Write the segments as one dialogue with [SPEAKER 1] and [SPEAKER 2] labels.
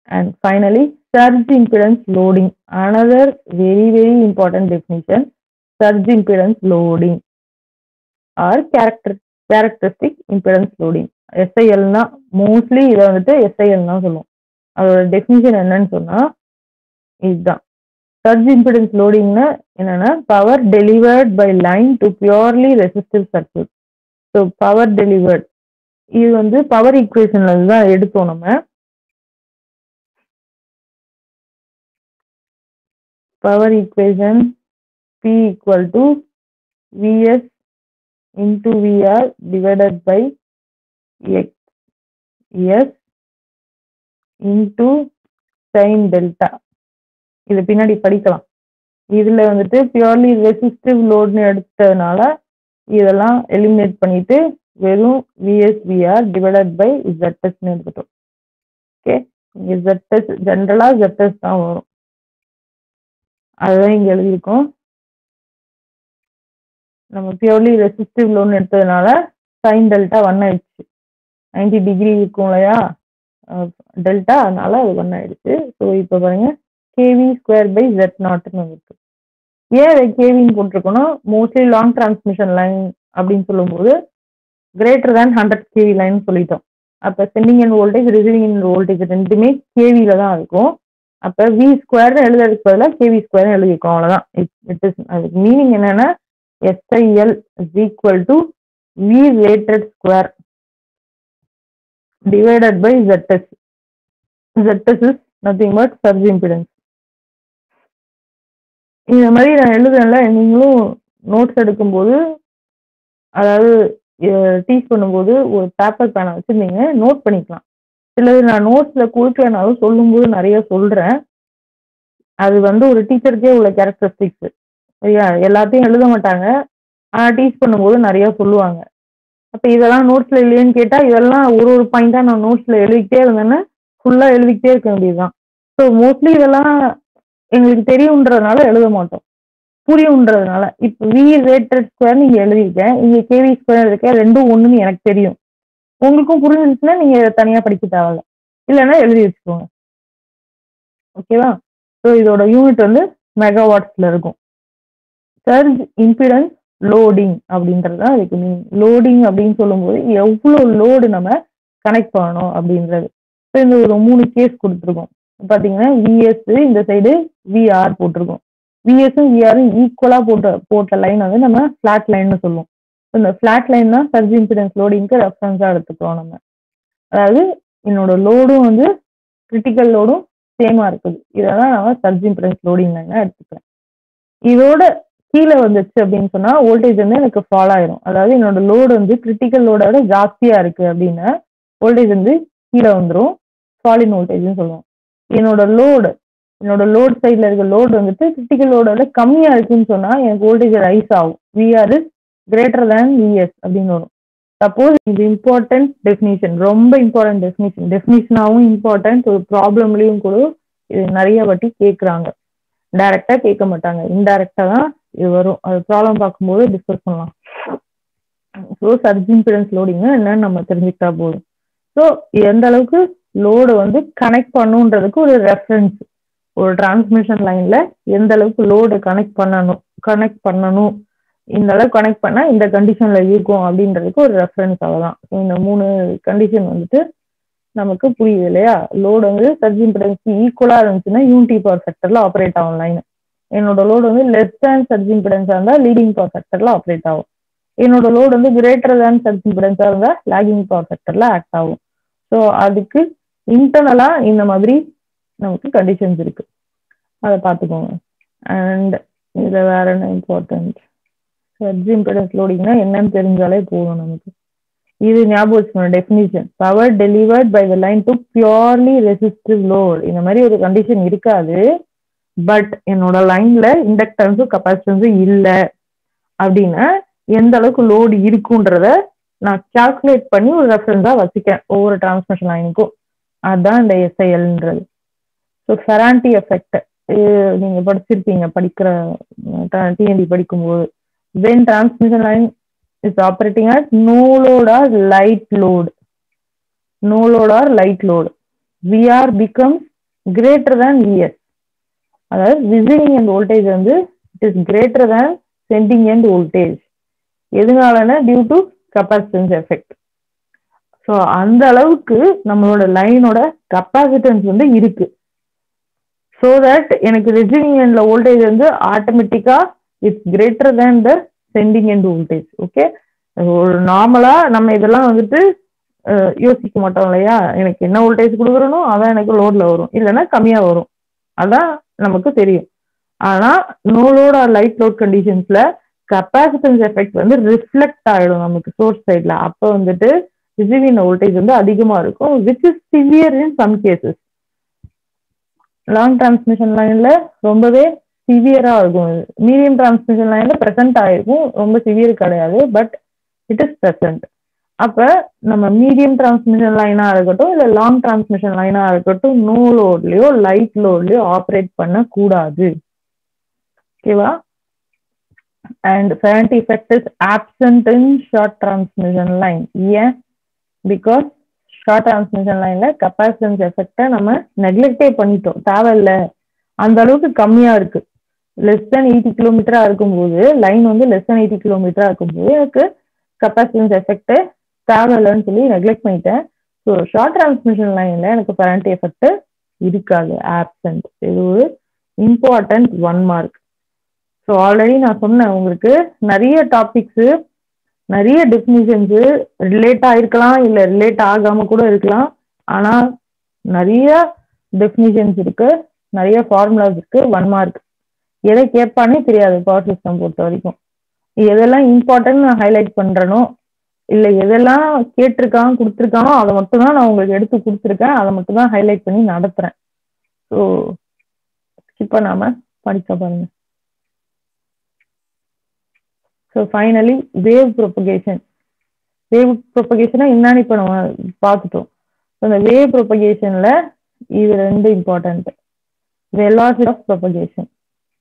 [SPEAKER 1] And finally, surge impedance loading. Another very, very important definition. Surge impedance loading or character, characteristic impedance loading. எஸ்ஐஎல்னா mostly இதை வந்துட்டு SIL தான் சொல்லுவோம் அதோட definition என்னன்னு சொன்னா இதுதான் சர்ஜ் இம்பிடன்ஸ் லோடிங்னா என்னன்னா power delivered by line to purely resistive circuit so power delivered இது வந்து பவர் ஈக்குவேஷன்ல தான் எடுத்தோம் நம்ம power equation P equal to Vs into VR divided by X S into sin delta இது பின்னாடி படிக்கலாம் இதுல வந்துட்டு பியூர்லி ரெசிஸ்டிவ் லோட்னு எடுத்ததுனால இதெல்லாம் எலிமினேட் பண்ணிட்டு வெறும் விஎஸ்விஆர் டிவைடட் பை ஜெட்எஸ்னு எடுத்துட்டோம் ஓகே இங்க ஜெட்எஸ் ஜென்ரலா ஜெட்எஸ் தான் வரும் அதுதான் இங்க எழுதியிருக்கோம் நம்ம பியூர்லி ரெசிஸ்டிவ் லோன் எடுத்ததுனால சைன் டெல்டா ஒன் ஆயிடுச்சு நைன்டி டிகிரி இருக்கும் இல்லையா டெல்டா அதனால அது ஒன் ஆயிடுச்சு ஸோ இப்போ பாருங்க கேவி ஸ்கொயர் பை ஜெட் நாட்னு இருக்கு ஏன் அதை கேவின்னு போட்டிருக்கோம்னா மோஸ்ட்லி லாங் டிரான்ஸ்மிஷன் லைன் அப்படின்னு சொல்லும்போது greater than hundred KV line சொல்லிட்டோம் அப்போ sending end voltage receiving end voltage ரெண்டுமே கேவியில தான் இருக்கும் அப்போ வி ஸ்கொயர்னு எழுதுறதுக்கு பதிலாக கேவி ஸ்கொயர்னு எழுதியிருக்கோம் அவ்வளோதான் இட் இஸ் அதுக்கு மீனிங் என்னன்னா SIL is equal to V rated square divided by ZS ZS is nothing but surge impedance இந்த மாதிரி நான் எழுதுறேன்ல நீங்களும் நோட்ஸ் எடுக்கும்போது அதாவது டீச் பண்ணும்போது ஒரு பேப்பர் பேனை வச்சுருந்தீங்க நோட் பண்ணிக்கலாம் சிலது நான் நோட்ஸில் கொடுக்கலனாலும் சொல்லும்போது நிறைய சொல்கிறேன் அது வந்து ஒரு டீச்சருக்கே உள்ள கேரக்டரிஸ்டிக்ஸ் சரியா எல்லாத்தையும் எழுத மாட்டாங்க ஆனால் டீச் பண்ணும்போது நிறைய சொல்லுவாங்க அப்போ இதெல்லாம் நோட்ஸில் இல்லையேன்னு கேட்டால் இதெல்லாம் ஒரு ஒரு பாயிண்டாக நான் நோட்ஸில் எழுதிக்கிட்டே இருந்தேன்னா ஃபுல்லாக எழுதிக்கிட்டே இருக்க வேண்டியதுதான் ஸோ மோஸ்ட்லி இதெல்லாம் எங்களுக்கு தெரியுன்றதுனால எழுத மாட்டோம் புரியுன்றதுனால இப்போ வி ரேட்டட் ஸ்கொயர் நீங்கள் எழுதியிருக்கேன் இங்கே கேவி ஸ்கொயர் இருக்க ரெண்டும் ஒன்றுன்னு எனக்கு தெரியும் உங்களுக்கும் புரிஞ்சிருச்சுன்னா நீங்கள் தனியாக படிக்க தேவையில்ல இல்லைன்னா எழுதி வச்சுக்கோங்க ஓகேவா ஸோ இதோட யூனிட் வந்து மெகாவாட்ஸில் இருக்கும் சர்ஜ் இம்பிடன்ஸ் லோடிங் அப்படின்றது தான் இதுக்கு மீனிங் லோடிங் அப்படின்னு சொல்லும்போது எவ்வளோ லோடு நம்ம கனெக்ட் பண்ணணும் அப்படின்றது ஸோ இந்த ஒரு மூணு கேஸ் கொடுத்துருக்கோம் பார்த்தீங்கன்னா விஎஸ் இந்த சைடு விஆர் போட்டிருக்கோம் விஎஸும் விஆரும் ஈக்குவலாக போட்ட போட்ட லைன் வந்து நம்ம ஃப்ளாட் லைன்னு சொல்லுவோம் இந்த ஃப்ளாட் லைன் தான் சர்ஜ் இம்பிடன்ஸ் லோடிங்க்கு ரெஃபரன்ஸாக எடுத்துக்கிறோம் நம்ம அதாவது என்னோட லோடும் வந்து கிரிட்டிக்கல் லோடும் சேமாக இருக்குது இதை தான் நான் சர்ஜ் இம்பிடன்ஸ் லோடிங் லைனாக எடுத்துக்கிறேன் இதோட கீழே வந்துச்சு அப்படின்னு சொன்னா வோல்டேஜ் வந்து எனக்கு ஃபால் ஆயிரும் அதாவது என்னோட லோடு வந்து கிரிட்டிக்கல் லோடோட ஜாஸ்தியா இருக்கு அப்படின்னா வோல்டேஜ் வந்து கீழே வந்துடும் ஃபாலின் வோல்டேஜ்னு சொல்லுவோம் என்னோட லோடு என்னோட லோட் சைட்ல இருக்க லோடு வந்துட்டு கிரிட்டிக்கல் லோடோட கம்மியா இருக்குன்னு சொன்னா எனக்கு வோல்டேஜ் ரைஸ் ஆகும் VR is greater than VS அப்படின்னு வரும் சப்போஸ் இது இம்பார்ட்டன்ட் டெஃபினிஷன் ரொம்ப இம்பார்ட்டன்ட் டெஃபினிஷன் டெஃபினிஷனாகவும் இம்பார்ட்டன்ட் ஒரு ப்ராப்ளம்லையும் கூட இது நிறைய வாட்டி கேட்குறாங்க டைரக்டா கேட்க மாட்டாங்க இன்டைரக்டா தான் இது வரும் அது ப்ராப்ளம் பார்க்கும்போது டிஸ்கஸ் பண்ணலாம் ஸோ சர்ஜ் இம்பிடன்ஸ் லோடிங்னா என்னன்னு நம்ம தெரிஞ்சுக்கிட்டா போதும் ஸோ எந்த அளவுக்கு லோடு வந்து கனெக்ட் பண்ணுன்றதுக்கு ஒரு ரெஃபரன்ஸ் ஒரு டிரான்ஸ்மிஷன் லைன்ல எந்த அளவுக்கு லோடு கனெக்ட் பண்ணணும் கனெக்ட் பண்ணணும் இந்த அளவுக்கு கனெக்ட் பண்ணா இந்த கண்டிஷன்ல இருக்கும் அப்படின்றதுக்கு ஒரு ரெஃபரன்ஸ் அவ்வளோதான் ஸோ இந்த மூணு கண்டிஷன் வந்துட்டு நமக்கு புரியுது இல்லையா லோடு வந்து சர்ஜ் இம்பிடன்ஸ்க்கு ஈக்குவலா இருந்துச்சுன்னா யூனிட்டி பவர் ஃபேக்டர்ல ஆப்ரேட் ஆகும் லைன் என்னோட லோடு வந்து லெஸ் தேன் சர்ஜ் இம்பிடன்ஸா இருந்தா லீடிங் பவர் ஃபேக்டர்ல ஆப்ரேட் ஆகும் என்னோட லோடு வந்து கிரேட்டர் தேன் சர்ஜ் இம்பிடன்ஸா இருந்தா லேகிங் பவர் ஃபேக்டர்ல ஆக்ட் ஆகும் ஸோ அதுக்கு இன்டர்னலா இந்த மாதிரி நமக்கு கண்டிஷன்ஸ் இருக்கு அதை பார்த்துக்கோங்க அண்ட் இதுல வேற என்ன இம்பார்ட்டன்ட் சர்ஜ் இம்பிடன்ஸ் லோடிங்னா என்னன்னு தெரிஞ்சாலே போதும் நமக்கு இது ஞாபகம் வச்சுக்கணும் definition power delivered by the line to purely resistive load இந்த மாதிரி ஒரு கண்டிஷன் இருக்காது பட் என்னோட லைன்ல இண்டக்டன்ஸும் கப்பாசிட்டன்ஸும் இல்லை அப்படின்னா எந்த அளவுக்கு லோடு இருக்குன்றத நான் கால்குலேட் பண்ணி ஒரு ரெஃபரன்ஸா வச்சுக்கேன் ஒவ்வொரு டிரான்ஸ்மிஷன் லைனுக்கும் அதுதான் இந்த எஸ்ஐஎல்ன்றது ஸோ ஃபெரான்டி எஃபெக்ட் நீங்க படிச்சிருப்பீங்க படிக்கிற டிஎன்டி படிக்கும்போது when transmission line is operating at no load or light load no load or light load. VR becomes greater than VS அதாவது ரிசீவிங் எண்ட் வோல்டேஜ் வந்து it is greater than sending end voltage எதனாலனா due to capacitance effect so அந்த அளவுக்கு நம்மளோட லைனோட capacitance வந்து இருக்கு so that எனக்கு ரிசீவிங் எண்ட்ல வோல்டேஜ் வந்து ஆட்டோமேட்டிக்கா it's greater than the sending end voltage okay ஒரு நார்மலா நம்ம இதெல்லாம் வந்துட்டு அஹ், யோசிக்க மாட்டோம் இல்லையா எனக்கு என்ன வோல்டேஜ் கொடுக்குறனோ அதான் எனக்கு லோட்ல வரும் இல்லைன்னா கம்மியா வரும் அதான் நமக்கு தெரியும் ஆனா no load or light load கண்டிஷன்ஸ்ல கப்பாசிட்டன்ஸ் எஃபெக்ட் வந்து ரிஃப்ளெக்ட் ஆயிடும் நமக்கு சோர்ஸ் சைட்ல அப்போ வந்துட்டு ரிசீவிங் வோல்டேஜ் வந்து அதிகமா இருக்கும் which is severe in some cases long transmission லைன்ல ரொம்பவே சிவியரா இருக்கும் மீடியம் டிரான்ஸ்மிஷன் லைன்ல ப்ரெசென்ட் ஆயிருக்கும் ரொம்ப சிவியர் கிடையாது பட் இட் இஸ் ப்ரெசென்ட் அப்ப நம்ம மீடியம் டிரான்ஸ்மிஷன் லைனா இருக்கட்டும் இல்ல லாங் டிரான்ஸ்மிஷன் லைனா இருக்கட்டும் நோ லோட்லயோ லைட் லோட்லயோ ஆப்ரேட் பண்ண கூடாது ஓகேவா and current effect is absent in short transmission line ஏன் பிகாஸ் ஷார்ட் டிரான்ஸ்மிஷன் லைன்ல கப்பாசிட்டன்ஸ் எஃபெக்டை நம்ம நெக்லெக்டே பண்ணிட்டோம் தேவையில்ல அந்த அளவுக்கு கம்மியா இருக்கு லெஸ் தென் எயிட்டி கிலோமீட்டரா இருக்கும்போது லைன் வந்து லெஸ் தென் எயிட்டி கிலோமீட்டரா இருக்கும்போது எனக்கு கப்பாசிட்டன்ஸ் எஃபெக்ட் தேவையில்லைன்னு சொல்லி நெக்லெக்ட் பண்ணிட்டேன் ஸோ ஷார்ட் டிரான்ஸ்மிஷன் லைன்ல எனக்கு கரண்ட் எஃபெக்ட் இருக்காது ஆப்சன்ட் இது ஒரு important one mark so already நான் சொன்னேன் உங்களுக்கு நிறைய டாபிக்ஸு நிறைய டெஃபினிஷன்ஸு ரிலேட் ஆயிருக்கலாம் இல்லை ரிலேட் ஆகாம கூட இருக்கலாம் ஆனால் நிறைய டெஃபினிஷன்ஸ் இருக்கு நிறைய ஃபார்முலாஸ் இருக்கு ஒன் மார்க் எதை கேட்பானே தெரியாது பவர் சிஸ்டம் பொறுத்த வரைக்கும் எதெல்லாம் இம்பார்ட்டன்ட் நான் ஹைலைட் பண்றேனோ இல்லை எதெல்லாம் கேட்டிருக்கான் கொடுத்துருக்கானோ அதை மட்டும் தான் நான் உங்களுக்கு எடுத்து கொடுத்துருக்கேன் அதை மட்டும் தான் ஹைலைட் பண்ணி நடத்துறேன் ஸோ இப்போ நாம படிக்க பாருங்க so finally wave propagation wave ப்ரொபகேஷனா என்னன்னு இப்போ நம்ம பார்த்துட்டோம் ஸோ இந்த வேவ் ப்ரொபகேஷன்ல இது ரெண்டு இம்பார்ட்டன்ட் வெலாசிட்டி ஆஃப் ப்ரொபகேஷன்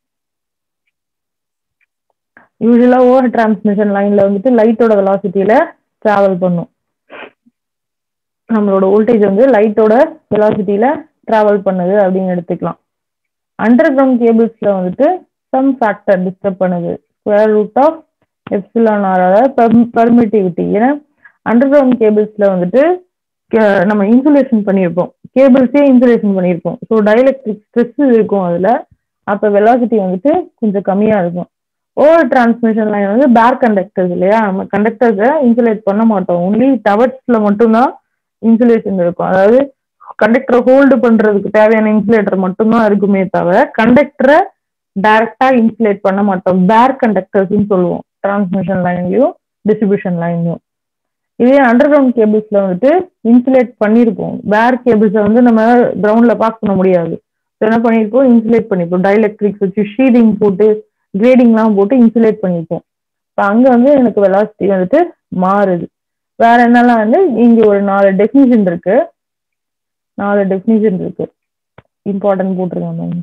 [SPEAKER 1] யூஸ்வலா ஓவர் டிரான்ஸ்மிஷன் லைன்ல வந்துட்டு லைட்டோட வெலாசிட்டியில டிராவல் பண்ணும் நம்மளோட வோல்டேஜ் வந்து லைட்டோட வெலாசிட்டியில டிராவல் பண்ணுது அப்படின்னு எடுத்துக்கலாம் அண்டர் கிரவுண்ட் கேபிள்ஸ்ல வந்துட்டு சம் ஃபேக்டர் டிஸ்டர்ப் பண்ணுது square root of epsilon R அதாவது பெர்மிட்டிவிட்டி ஏன்னா அண்டர் கிரவுண்ட் கேபிள்ஸ்ல வந்துட்டு க- நம்ம இன்சுலேஷன் பண்ணியிருப்போம் கேபிள்ஸே இன்சுலேஷன் பண்ணியிருப்போம் ஸோ டைஎலக்ட்ரிக் ஸ்ட்ரெஸ் இருக்கும் அதுல அப்போ வெலாசிட்டி வந்துட்டு கொஞ்சம் கம்மியா இருக்கும் ஓவர் டிரான்ஸ்மிஷன் லைன் வந்து பேர் கண்டக்டர்ஸ் இல்லையா நம்ம கண்டக்டர்ஸை இன்சுலேட் பண்ண மாட்டோம் ஒன்லி டவர்ஸ்ல மட்டும்தான் இன்சுலேஷன் இருக்கும் அதாவது கண்டக்டரை ஹோல்டு பண்றதுக்கு தேவையான இன்சுலேட்டர் மட்டும்தான் இருக்குமே தவிர கண்டக்டரை டைரக்டா இன்சுலேட் பண்ண மாட்டோம் பேர் கண்டக்டர்ஸ்னு சொல்லுவோம் டிரான்ஸ்மிஷன் லைன்லயும் டிஸ்ட்ரிபியூஷன் லைன்லயும் இதே அண்டர் கிரவுண்ட் கேபிள்ஸ்ல வந்துட்டு இன்சுலேட் பண்ணியிருப்போம் பேர் கேபிள்ஸை வந்து நம்ம கிரவுண்ட்ல பாஸ் பண்ண முடியாது So என்ன பண்ணியிருப்போம் இன்சுலேட் பண்ணிருப்போம் டைஎலக்ட்ரிக்ஸ் வச்சு ஷீடிங் போட்டு கிரேடிங்லாம் போட்டு இன்சுலேட் பண்ணியிருப்போம் இப்போ அங்க வந்து எனக்கு வெலாசிட்டி வந்துட்டு மாறுது வேற என்னெல்லாம் வந்து இங்க ஒரு நாலு டெஃபினிஷன் இருக்கு நாலு டெஃபினிஷன் இருக்கு இம்பார்ட்டன்ட் போட்டிருக்காங்க பாருங்க.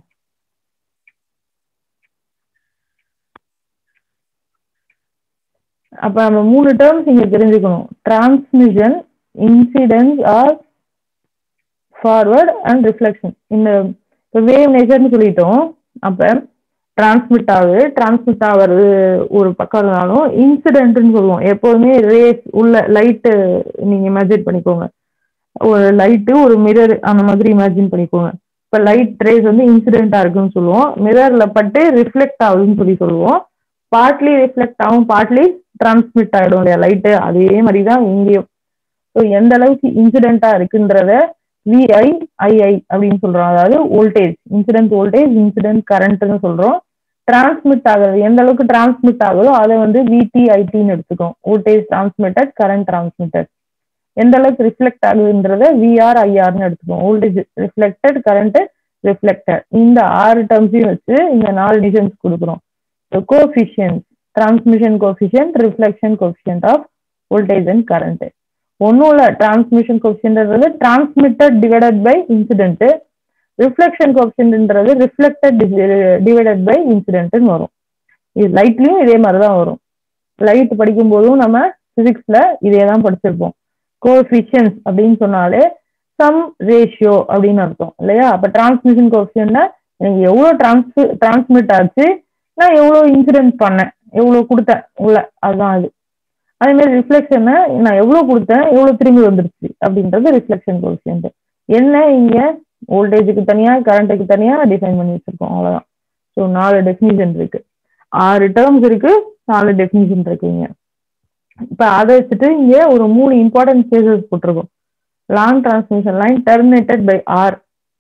[SPEAKER 1] அப்ப நம்ம மூணு டேர்ம்ஸ் இங்க தெரிஞ்சுக்கணும் transmission incidence or forward and reflection இந்த வேவ் நேச்சர்னு சொல்லிட்டோம் அப்ப டிரான்ஸ்மிட் ஆகுது டிரான்ஸ்மிட் ஆகிறது ஒரு பக்கம் இருந்தாலும் இன்சிடென்ட்னு சொல்லுவோம் எப்போதுமே ரேஸ் உள்ள லைட்டு நீங்க இமேஜின் பண்ணிக்கோங்க ஒரு லைட்டு ஒரு மிரர் அந்த மாதிரி இமேஜின் பண்ணிக்கோங்க இப்போ லைட் ரேஸ் வந்து இன்சிடென்டா இருக்குன்னு சொல்லுவோம் மிரர்ல பட்டு ரிஃப்ளெக்ட் ஆகுதுன்னு சொல்லி சொல்லுவோம் பார்ட்லி ரிஃப்ளெக்ட் ஆகும் பார்ட்லி டிரான்ஸ்மிட் ஆகிடும் இல்லையா லைட்டு அதே மாதிரி தான் இங்கேயும் ஸோ எந்த அளவுக்கு இன்சிடென்ட்டா இருக்குன்றத விஐ ஐஐ அப்படின்னு சொல்றோம் அதாவது வோல்டேஜ் இன்சிடென்ட் வோல்டேஜ் இன்சிடென்ட் கரண்ட்னு சொல்றோம் டிரான்ஸ்மிட் ஆகுது எந்த அளவுக்கு டிரான்ஸ்மிட் ஆகுதோ அதை வந்து விடி ஐடின்னு எடுத்துக்கோம் வோல்டேஜ் டிரான்ஸ்மிட்டட் கரண்ட் டிரான்ஸ்மிட்டட் எந்த அளவுக்கு ரிஃப்ளெக்ட் ஆகுதுன்றத விஆர் ஐஆர்னு எடுத்துக்கோம் வோல்டேஜ் ரிஃப்ளெக்டட் கரண்ட் ரிஃப்ளெக்டட் இந்த ஆறு டேர்ம்ஸையும் வச்சு இந்த நாலு டிசைன்ஸ் கொடுக்குறோம் coefficients transmission coefficient reflection coefficient of voltage and current ஒன்றும் இல்லை டிரான்ஸ்மிஷன் கோஃபிஷியன்ட்ன்றது transmitted divided by incident reflection கோஃபிஷியன்ட்ன்றது ரிஃப்ளெக்டட் டிவைடட் பை இன்சிடென்ட்னு வரும் இது லைட்லயும் இதே மாதிரி தான் வரும் லைட் படிக்கும் போதும் நம்ம பிசிக்ஸ்ல இதே தான் படிச்சிருப்போம் கோஎஃபிஷியன்ஸ் அப்படின்னு சொன்னாலே சம் ரேஷியோ அப்படின்னு அர்த்தம் இல்லையா அப்ப டிரான்ஸ்மிஷன் கோஎஃபிஷியன்ட்னா எனக்கு எவ்வளவு டிரான்ஸ் டிரான்ஸ்மிட் ஆச்சு நான் எவ்வளவு இன்சிடென்ட் பண்ணேன் எவ்வளவு கொடுத்தேன் உள்ள அதுதான் அது அதே மாதிரி ரிஃப்ளெக்ஷனை நான் எவ்வளவு கொடுத்தேன் எவ்வளவு திரும்பி வந்துருச்சு அப்படின்றது ரிஃப்ளெக்ஷன் கோஎஃபிஷியன்ட் என்ன இங்க வோல்டேஜுக்கு தனியா கரண்ட்டுக்கு தனியா டிஃபைன் பண்ணி வச்சிருக்கோம் அவ்வளவுதான் ஸோ நாலு டெஃபினிஷன் இருக்கு ஆறு டேர்ம்ஸ் இருக்கு நாலு டெஃபினிஷன் இருக்குங்க இப்ப அதை வச்சுட்டு இங்க ஒரு மூணு இம்பார்ட்டன்ட் கேசஸ் போட்டிருக்கோம் long transmission line terminated by R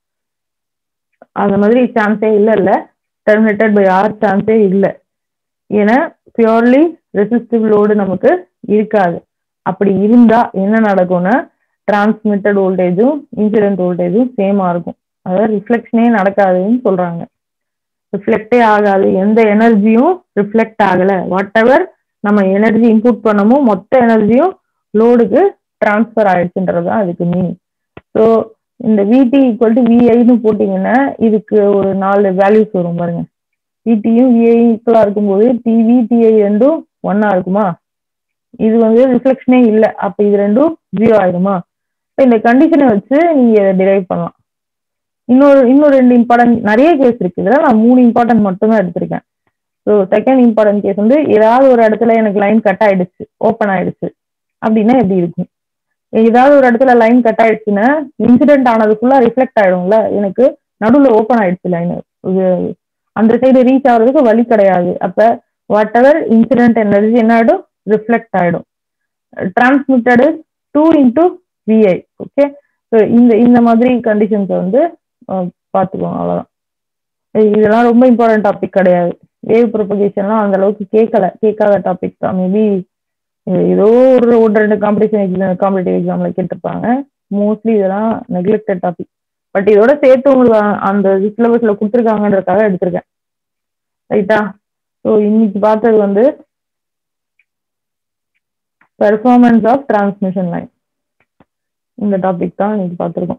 [SPEAKER 1] அந்த மாதிரி சான்ஸே இல்ல இல்ல டெர்மினேட்டட் பை ஆர் சான்ஸே இல்லை ஏன்னா பியூர்லி ரெசிஸ்டிவ் லோடு நமக்கு இருக்காது அப்படி இருந்தா என்ன நடக்கும்னா டிரான்ஸ்மிட்டட் வோல்டேஜும் இன்சிடென்ட் வோல்டேஜும் சேமா இருக்கும் அதாவது ரிஃப்ளெக்ஷனே நடக்காதுன்னு சொல்றாங்க ரிஃப்ளெக்டே ஆகாது எந்த எனர்ஜியும் ரிஃப்ளெக்ட் ஆகல வாட் எவர் நம்ம எனர்ஜி இன்புட் பண்ணமோ மொத்த எனர்ஜியும் லோடுக்கு டிரான்ஸ்ஃபர் ஆயிடுச்சுன்றது தான் அதுக்கு மீனிங் ஸோ இந்த விடி ஈக்குவல் டு விஐன்னு போட்டிங்கன்னா இதுக்கு ஒரு நாலு வேல்யூஸ் வரும் பாருங்க விடியும் விஐ ஈக்குவலா இருக்கும்போது டிவி டிஐ ரெண்டும் ஒன்னா இருக்குமா இது வந்து ரிஃப்ளெக்ஷனே இல்லை அப்ப இது ரெண்டும் ஜீரோ ஆயிடுமா இந்த கண்டிஷனை வச்சு நீங்க இதை டிரைவ் பண்ணலாம் இன்னொரு இன்னொரு ரெண்டு இம்பார்ட்டன்ட் நிறைய கேஸ் இருக்கு இதெல்லாம் நான் மூணு இம்பார்ட்டன்ட் மட்டும்தான் எடுத்திருக்கேன் ஸோ செகண்ட் இம்பார்ட்டன்ட் கேஸ் வந்து ஏதாவது ஒரு இடத்துல எனக்கு லைன் கட் ஆயிடுச்சு ஓப்பன் ஆயிடுச்சு அப்படின்னா எப்படி இருக்கும் ஏதாவது ஒரு இடத்துல லைன் கட் ஆயிடுச்சுன்னா இன்சிடென்ட் ஆனது ஃபுல்லா ரிஃப்ளெக்ட் ஆயிடும்ல எனக்கு நடுவில் ஓப்பன் ஆயிடுச்சு லைன் அந்த சைடு ரீச் ஆகுறதுக்கு வழி கிடையாது அப்ப வாட் எவர் இன்சிடென்ட் எனர்ஜி என்ன ஆயிடும் ரிஃப்ளெக்ட் ஆயிடும் transmitted to into VI okay so இந்த இந்த மாதிரி கண்டிஷன்ஸை வந்து பார்த்துக்கோங்க அவ்வளோதான் இதெல்லாம் ரொம்ப இம்பார்ட்டன்ட் டாபிக் கிடையாது வேவ் ப்ரொபகேஷன்லாம் அந்த அளவுக்கு கேட்கல கேட்காத டாபிக் தான் மேபி ஏதோ ஒரு ஒரு ரெண்டு காம்படிஷன் எக்ஸாம் காம்படிட்டிவ் எக்ஸாம்ல கேட்டிருப்பாங்க மோஸ்ட்லி இதெல்லாம் நெக்லெக்டட் டாபிக் பட் இதோட சேர்த்து உங்களுக்கு அந்த சிலபஸ்ல கொடுத்துருக்காங்கன்றதுக்காக எடுத்திருக்கேன் ரைட்டா ஸோ இன்னைக்கு பார்த்தது வந்து பெர்ஃபார்மன்ஸ் ஆஃப் டிரான்ஸ்மிஷன் லைன் இந்த டாபிக் தான் இன்னைக்கு பார்த்துருக்கோம்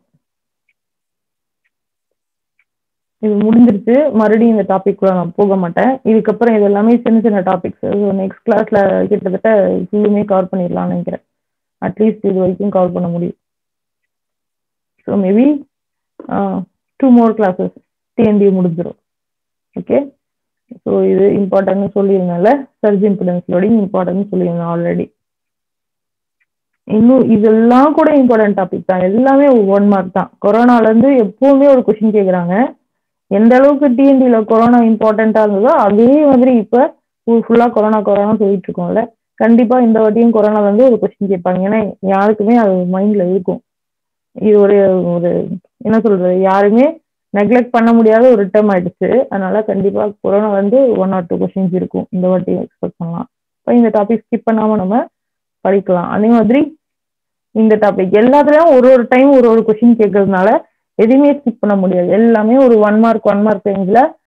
[SPEAKER 1] இது முடிஞ்சிருச்சு மறுபடியும் இந்த டாபிக் கூட நான் போக மாட்டேன் இதுக்கப்புறம் இது எல்லாமே சின்ன சின்ன டாபிக்ஸ் நெக்ஸ்ட் கிளாஸ்ல கிட்டத்தட்ட ஃபுல்லுமே கவர் பண்ணிடலாம்னு நினைக்கிறேன் அட்லீஸ்ட் இது வரைக்கும் கவர் பண்ண முடியும் so maybe two more classes டிஎன்டி முடிஞ்சிடும் ஓகே ஸோ இது இம்பார்ட்டன்ட்னு சொல்லியிருந்தேன்ல சர்ஜ் இம்பிடன்ஸ் லோடிங் இம்பார்ட்டன்ட் சொல்லியிருந்தேன் ஆல்ரெடி இன்னும் இதெல்லாம் கூட இம்பார்ட்டன்ட் டாபிக் தான் எல்லாமே ஒன் மார்க் தான் கொரோனால இருந்து எப்பவுமே ஒரு கொஸ்டின் கேட்குறாங்க எந்த அளவுக்கு டிஎன்டில கொரோனா இம்பார்ட்டண்டா இருந்ததோ அதே மாதிரி இப்ப ஃபுல்லா கொரோனா கொரோனா சொல்லிட்டு இருக்கோம்ல கண்டிப்பா இந்த வாட்டியும் கொரோனால இருந்து ஒரு கொஸ்டின் கேட்பாங்க ஏன்னா யாருக்குமே அது மைண்ட்ல இருக்கும் இது ஒரு ஒரு என்ன சொல்றது யாருமே நெக்லெக்ட் பண்ண முடியாத ஒரு டேர்ம் ஆயிடுச்சு அதனால கண்டிப்பா கொரோனா வந்து ஒன் ஆர் டூ கொஸ்டின்ஸ் இருக்கும் இந்த வாட்டி எக்ஸ்பெக்ட் பண்ணலாம் இப்போ இந்த டாபிக் ஸ்கிப் பண்ணாம நம்ம படிக்கலாம் அதே மாதிரி இந்த டாபிக் எல்லாத்துலயும் ஒரு ஒரு டைம் ஒரு ஒரு கொஸ்டின் கேட்கறதுனால எதுவுமே ஸ்கிப் பண்ண முடியாது எல்லாமே ஒரு ஒன் மார்க் ஒன் மார்க் ரேஞ்சில்